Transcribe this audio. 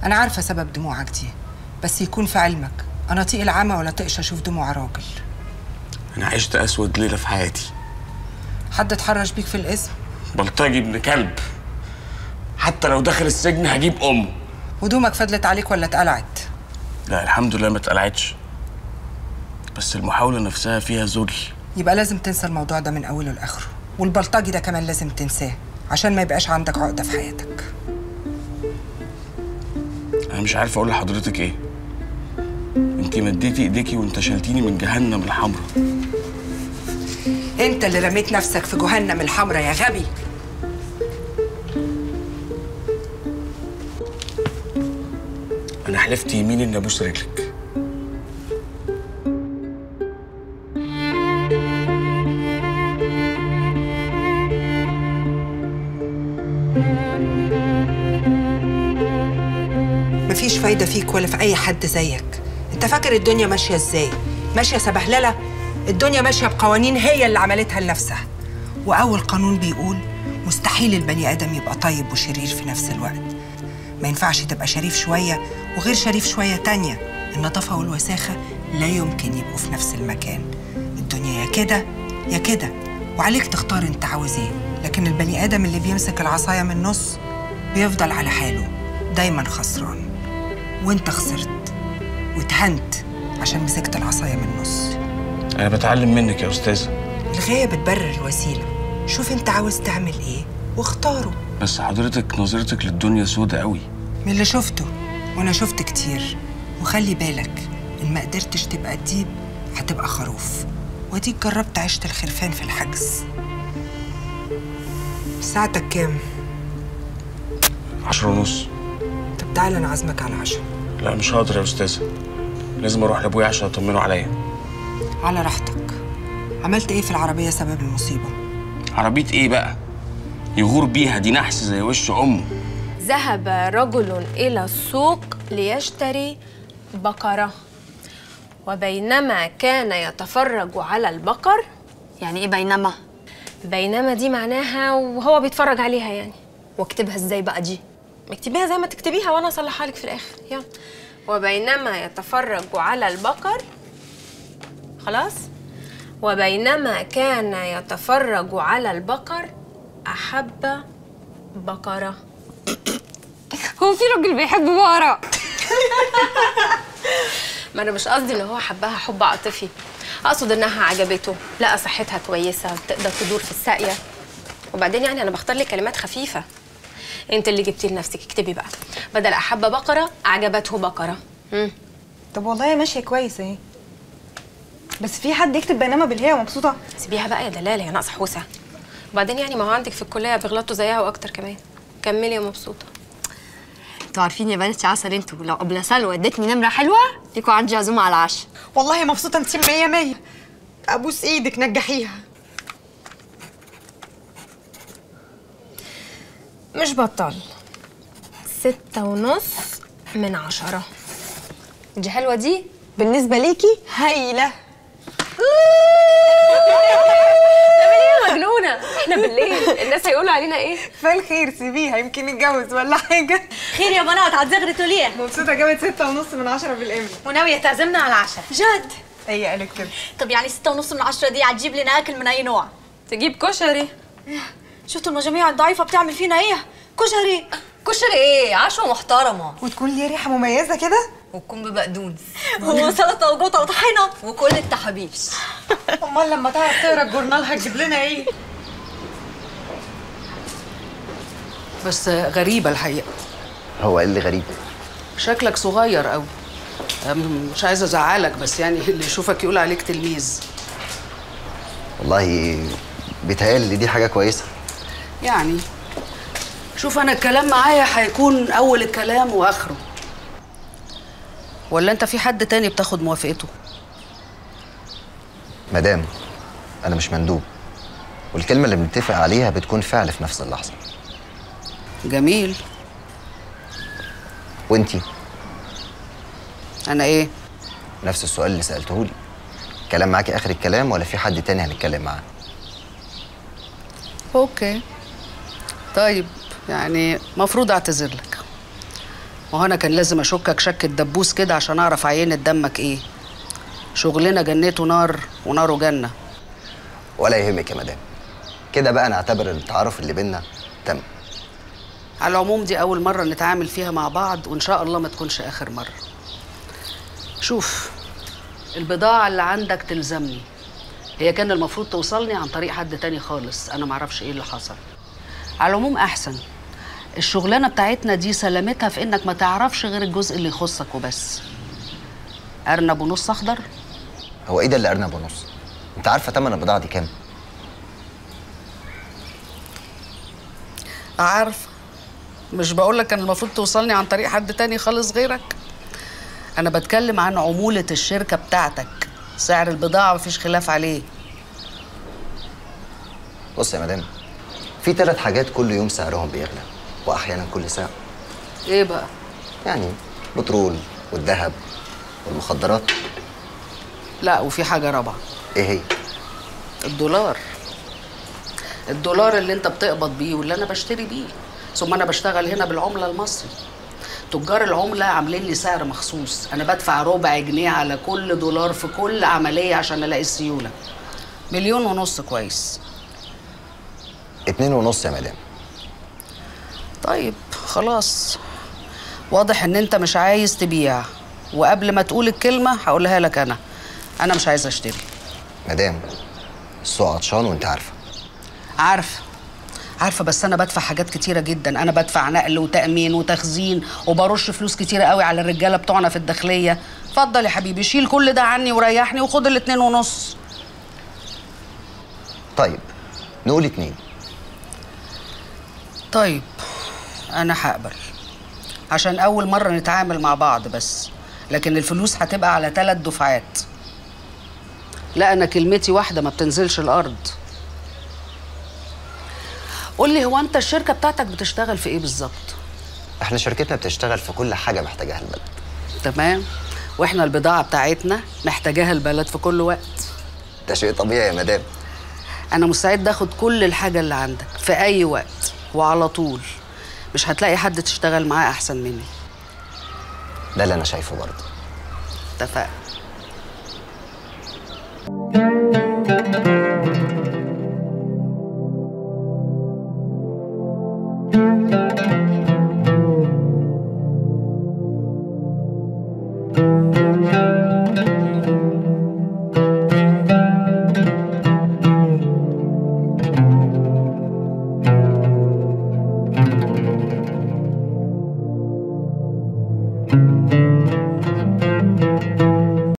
انا عارفه سبب دموعك دي بس يكون في علمك انا طيق العمى ولا طقش اشوف دموع راجل انا عشت اسود ليله في حياتي حد اتحرش بيك في الاسم بلطجي ابن كلب حتى لو دخل السجن هجيب امه هدومك فضلت عليك ولا اتقلعت لا الحمد لله ما اتقلعتش بس المحاولة نفسها فيها ذل يبقى لازم تنسى الموضوع ده من اوله لاخره والبلطجي ده كمان لازم تنساه عشان ما يبقاش عندك عقده في حياتك أنا مش عارف أقول لحضرتك إيه أنتي مديتي إيديكي وأنت شلتيني من جهنم الحمراء انت اللي رميت نفسك في جهنم الحمراء يا غبي أنا حلفت يمين إني أبوس رجلك مفيش فايدة فيك ولا في أي حد زيك أنت فاكر الدنيا ماشية إزاي؟ ماشية سبهللة؟ الدنيا ماشية بقوانين هي اللي عملتها لنفسها وأول قانون بيقول مستحيل البني آدم يبقى طيب وشرير في نفس الوقت ما ينفعش تبقى شريف شوية وغير شريف شوية تانية النظافة والوساخة لا يمكن يبقوا في نفس المكان الدنيا يا كده يا كده وعليك تختار انت عاوز ايه لكن البني آدم اللي بيمسك العصاية من النص بيفضل على حاله دايما خسران وانت خسرت واتهنت عشان مسكت العصاية من النص أنا بتعلم منك يا أستاذة الغاية بتبرر الوسيلة شوف انت عاوز تعمل ايه واختاره بس حضرتك نظرتك للدنيا سودة قوي من اللي شفته وانا شفت كتير وخلي بالك ان ما قدرتش تبقى الديب هتبقى خروف واديك جربت عيشة الخرفان في الحجز ساعتك كام؟ عشرة ونص طب تعالى انا عازمك على العشاء لا مش هقدر يا أستاذة لازم أروح لأبويا عشان أطمنه عليا على راحتك عملت ايه في العربية سبب المصيبة؟ عربية إيه بقى؟ يغور بيها دي نحس زي وش أمه ذهب رجل إلى السوق ليشتري بقرة وبينما كان يتفرج على البقر يعني ايه بينما بينما دي معناها وهو بيتفرج عليها يعني واكتبها ازاي بقى دي اكتبيها زي ما تكتبيها وانا اصلحها لك في الاخر يلا وبينما يتفرج على البقر خلاص وبينما كان يتفرج على البقر احب بقره هو في راجل بيحب بقرة ما انا مش قصدي ان هو حبها حب عاطفي اقصد انها عجبته لقى صحتها كويسه بتقدر تدور في الساقيه وبعدين يعني انا بختار لك كلمات خفيفه انت اللي جبتي لنفسك اكتبي بقى بدل احب بقره اعجبته بقره مم. طب والله ماشيه كويس اهي بس في حد يكتب بينما بالهي ومبسوطه سيبيها بقى يا دلاله يا ناقصه حوسه وبعدين يعني ما هو عندك في الكليه بيغلطوا زيها واكتر كمان كملي يا مبسوطه انتوا عارفين يا بنات عسل انتوا لو قبل سلوى ادتني نمره حلوه ليكوا عندي عزومه على العشاء والله مبسوطه انت مية مية ابوس ايدك نجحيها مش بطل ستة ونص من عشرة دي حلوه دي بالنسبه ليكي هايله مجنونة احنا بالليل الناس هيقولوا علينا ايه فالخير سيبيها يمكن نتجوز ولا حاجه خير يا بنات هتزغرتوا ليه؟ مبسوطه جابت ستة ونص من عشرة بالإملا وناوية تعزمنا على العشاء جد هي قالت كده طب يعني ستة ونص من عشرة دي هتجيب لنا أكل من أي نوع؟ تجيب كشري شفتوا المجاميع الضعيفة بتعمل فينا إيه؟ كشري كشري ايه عشوه محترمه وتكون ليه ريحه مميزه كده وتكون ببقدونس وسلطة وجوطة وطحينة وكل التحابيش امال لما تعرف تقرا الجورنال هتجيب لنا ايه بس غريبة الحقيقة هو ايه اللي غريب شكلك صغير قوي مش عايزة أزعلك بس يعني اللي يشوفك يقول عليك تلميذ والله بيتهيألي دي حاجه كويسه يعني شوف أنا الكلام معايا هيكون أول الكلام وآخره ولا أنت في حد تاني بتاخد موافقته مدام انا مش مندوب والكلمه اللي بنتفق عليها بتكون فعل في نفس اللحظه جميل وانتي أنا إيه نفس السؤال اللي سالته لي كلام معاكي اخر الكلام ولا في حد تاني هنتكلم معاه أوكي طيب يعني مفروض أعتذر لك ما هو انا كان لازم اشكك شك الدبوس كده عشان اعرف عينة دمك ايه شغلنا جنته نار وناره جنه ولا يهمك يا مدام كده بقى نعتبر التعارف اللي بينا تم على العموم دي اول مره نتعامل فيها مع بعض وان شاء الله ما تكونش اخر مره شوف البضاعه اللي عندك تلزمني هي كان المفروض توصلني عن طريق حد تاني خالص انا معرفش ايه اللي حصل على العموم احسن الشغلانه بتاعتنا دي سلامتها في انك ما تعرفش غير الجزء اللي يخصك وبس ارنب ونص اخضر هو ايه ده اللي ارنب ونص انت عارفه تمن البضاعه دي كام عارف مش بقولك كان المفروض توصلني عن طريق حد تاني خالص غيرك انا بتكلم عن عمولة الشركة بتاعتك سعر البضاعة مفيش خلاف عليه بص يا مدام في ثلاث حاجات كل يوم سعرهم بيغلى واحيانا كل ساعه ايه بقى يعني بترول والذهب والمخدرات لا وفي حاجة رابعة ايه هي الدولار الدولار اللي انت بتقبض بيه واللي انا بشتري بيه ثم انا بشتغل هنا بالعملة المصري تجار العملة عاملين لي سعر مخصوص انا بدفع ربع جنيه على كل دولار في كل عملية عشان الاقي السيولة مليون ونص كويس اتنين ونص يا مدام طيب خلاص واضح ان انت مش عايز تبيع وقبل ما تقول الكلمة هقولها لك انا انا مش عايز اشتري مدام السوق عطشان وانت عارفه عارفه عارفه بس انا بدفع حاجات كتيره جدا انا بدفع نقل وتامين وتخزين وبرش فلوس كتيره قوي على الرجاله بتوعنا في الداخليه اتفضل يا حبيبي شيل كل ده عني وريحني وخد الاتنين ونص طيب نقول اتنين طيب انا هقبل عشان اول مره نتعامل مع بعض بس لكن الفلوس هتبقى على ثلاث دفعات لا انا كلمتي واحده ما بتنزلش الارض قول لي هو انت الشركه بتاعتك بتشتغل في ايه بالظبط احنا شركتنا بتشتغل في كل حاجه محتاجاها البلد تمام واحنا البضاعه بتاعتنا محتاجاها البلد في كل وقت ده شيء طبيعي يا مدام انا مستعد اخد كل الحاجه اللي عندك في اي وقت وعلى طول مش هتلاقي حد تشتغل معاه احسن مني ده اللي انا شايفه برضه اتفقنا thank you